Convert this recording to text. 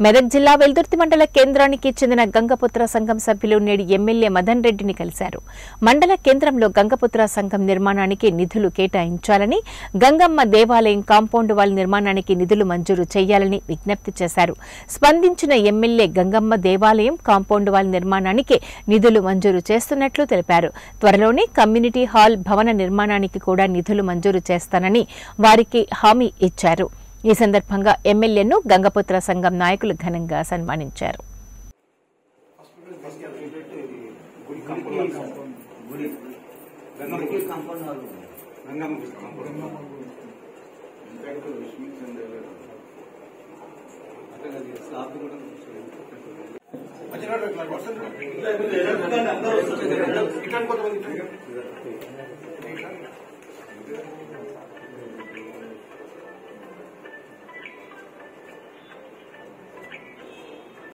మెదక్ జిల్లా వెల్దుర్తి మండల కేంద్రానికి చెందిన గంగపుత్ర సంఘం సభ్యులు నేడు ఎమ్మెల్యే మదన్ రెడ్డిని కలిశారు మండల కేంద్రంలో గంగపుత్ర సంఘం నిర్మాణానికి నిధులు కేటాయించాలని గంగమ్మ దేవాలయం కాంపౌండ్ వాల్ నిర్మాణానికి నిధులు మంజూరు చేయాలని విజ్ఞప్తి చేశారు స్పందించిన ఎమ్మెల్యే గంగమ్మ దేవాలయం కాంపౌండ్ వాల్ నిర్మాణానికి నిధులు మంజూరు చేస్తున్నట్లు తెలిపారు త్వరలోనే కమ్యూనిటీ హాల్ భవన నిర్మాణానికి కూడా నిధులు మంజూరు చేస్తానని వారికి హామీ ఇచ్చారు ఈ సందర్భంగా ఎమ్మెల్యేను గంగపుత్ర సంఘం నాయకులు ఘనంగా సన్మానించారు గుడి గంగమ్మకి కాంపౌండ్ హాల్ గంగమ్మకి కాంపౌండ్ స్లాబ్ కూడా ఇట్లా కొంతమంది